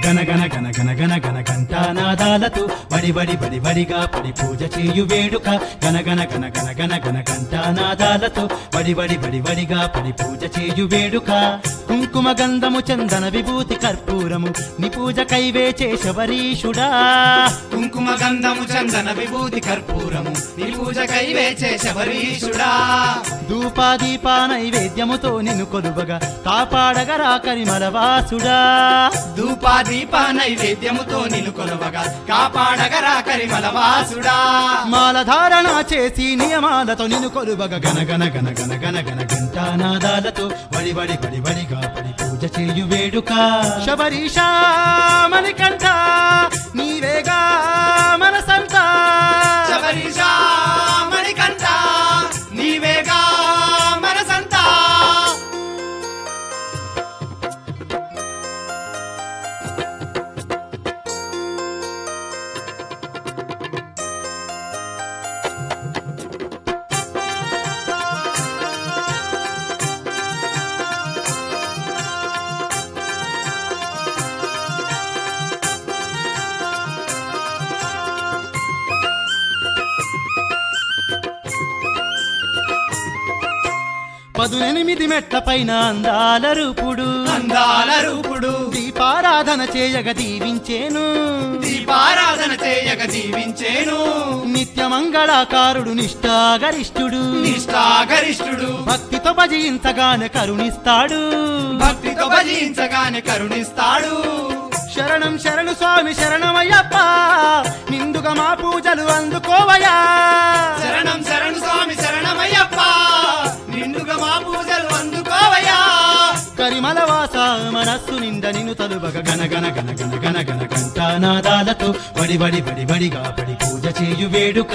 గన గన గన గన గన గన ఘంటానాదాలతో వడి వడి వడి వడిగా పడి పూజ చేయు వేడుక గన గన గన గన గన గన ఘంటానాదాలతో వడి వడి వడి వడిగా పడి పూజ చేయు వేడుక కుంకుమ గంధము చందన విభూతి కర్పూరము ని పూజ కైవేచే శబరీషుడా కుంకుమ గంధము చందన విభూతి కర్పూరము నీ పూజ కైవేచే శబరీషుడా ధూపాదీప నైవేద్యముతో నిన్ను కొలువగా కాపాడగరా కరిమలవాసుడా ధూపా దీప నైవేద్యముతో నిన్ను కొలవగా కాపాడగరా కరిమల వాసుడా మాలధారణ చేసి నియమాలతో నిన్ను కొలువగ గన గన గన గన గన గన గంటానాదాలతో వడి వడి వడి వడిగా పడి పూజ చేయు వేడుక శబరీషా మణికంఠ నీవేగా మనసంతా శబరీషా మణికంఠ నీవేగా మనసంతా పదునెనిమిది మెట్ల పైన అందాల రూపుడు అందాల రూపుడు దీపారాధన చేయగ దీవించేను దీపారాధన చేయగ జీవించేను నిత్యమంగళాకారుడు నిష్ఠాగరిష్ఠుడు నిష్ఠాగరిష్ఠుడు భక్తితో భజించగానే కరుణిస్తాడు భక్తితో భజించగానే కరుణిస్తాడు శరణం శరణు స్వామి శరణమయ్యప్ప నిండుగా మా పూజలు అందుకోవయా శరణం శరణు స్వామి శరణమయ్యప్ప నిండుగా మా పూజలు అందుకోవయ్యా కరిమల వాస మనస్సు నింద నిన్ను తలుబగ గన గన గన గన గన గన కంఠానాదాలతో వడి వడి వడి వడిగా పడి పూజ చేయు వేడుక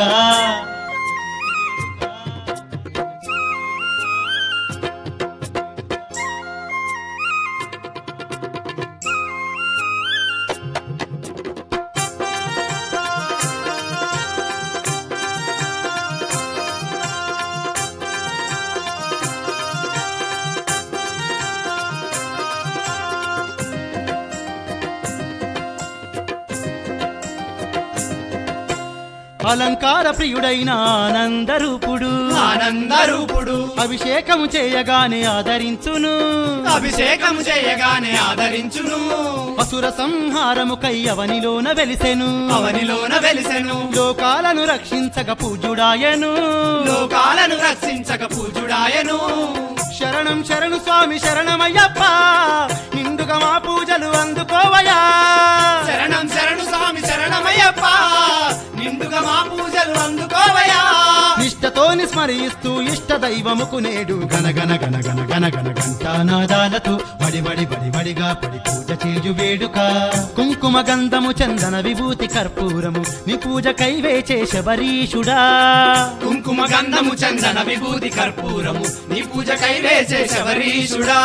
అలంకార ప్రియుడైన ఆనందరూపుడు ఆనంద రూపుడు అభిషేకము చేయగానే ఆదరించును అభిషేకము చేయగానే ఆదరించును అసుర సంహారము కయ్యవనిలోన వెలిసెను అవనిలోన వెలిసెను లోకాలను రక్షించగ పూజుడాయను లోకాలను రక్షించక పూజుడాయను శరణం శరణు స్వామి శరణమయ్యప్ప నిండుగా మా పూజలు అందుకోవయా శరణం శరణు స్వామి శరణమయ్యప్ప నిండుగా మా పూజలు అందుకోవయ్యా నిష్టతో స్మరిస్తూ ఇష్ట దైవముకు నేడు గన గన గన గన గన గన గంటానాదాలతో వడి వడి వడి వడిగా పడి పూజ చేయు వేడుక కుంకుమ గంధము చందన విభూతి కర్పూరము నీ పూజ కైవేచే శబరీషుడా కుంకుమ గంధము చందన విభూతి కర్పూరము నీ పూజ కైవేసే శబరీషుడా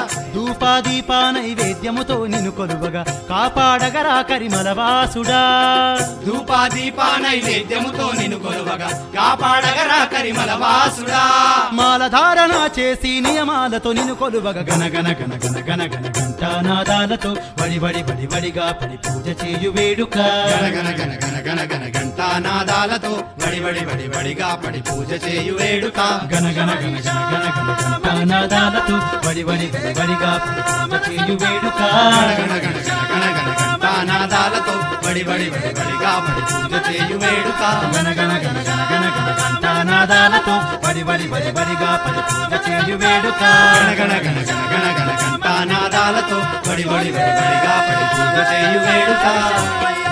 ధూపాదీప నైవేద్యముతో నిన్ను కొలువగా కాపాడగరా కరిమలవాసుడా ధూపా దీపా నైవేద్యముతో నిన్ను కొలువగా కాపాడగరా కరిమల వాసుడా మాలధారణ చేసి నియమాలతో నిన్ను కొలువగ గన గన గన గన గన గన గంటానాదాలతో వడి వడి వడి వడిగా పడి పూజ చేయు వేడుక గన గన గన గన గన గన గంటానాదాలతో వడి వడి వడి వడిగా పడి పూజ చేయు వేడుక గన గన గన గన గన గన గంటానాదాలతో వడి వడి వడి వడిగా పడి పూజ చేయు వేడుక గణ గణ గణ గణ గణ గంటానాదాలతో వడి వడి వడి వడిగా పడి పూజ చేయు వేడుక గన గన గన గన గన గన గంటానాదాలతో వడి వడి వడి వడిగా పడి పూజ చేయు వేడుక గణ గణ గణ గణ గణ గణ గంటానాదాలతో వడి వడి వడి వడిగా పడి పూజ చేయు వేడుక